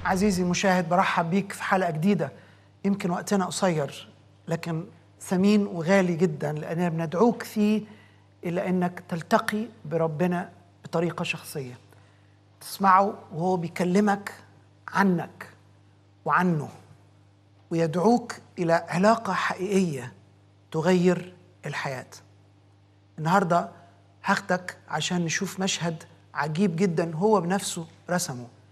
عزيزي المشاهد برحب بيك في حلقة جديدة يمكن وقتنا قصير لكن ثمين وغالي جدا لأننا بندعوك فيه إلى أنك تلتقي بربنا بطريقة شخصية تسمعه وهو بيكلمك عنك وعنه ويدعوك إلى علاقة حقيقية تغير الحياة النهاردة هاخدك عشان نشوف مشهد عجيب جدا هو بنفسه رسمه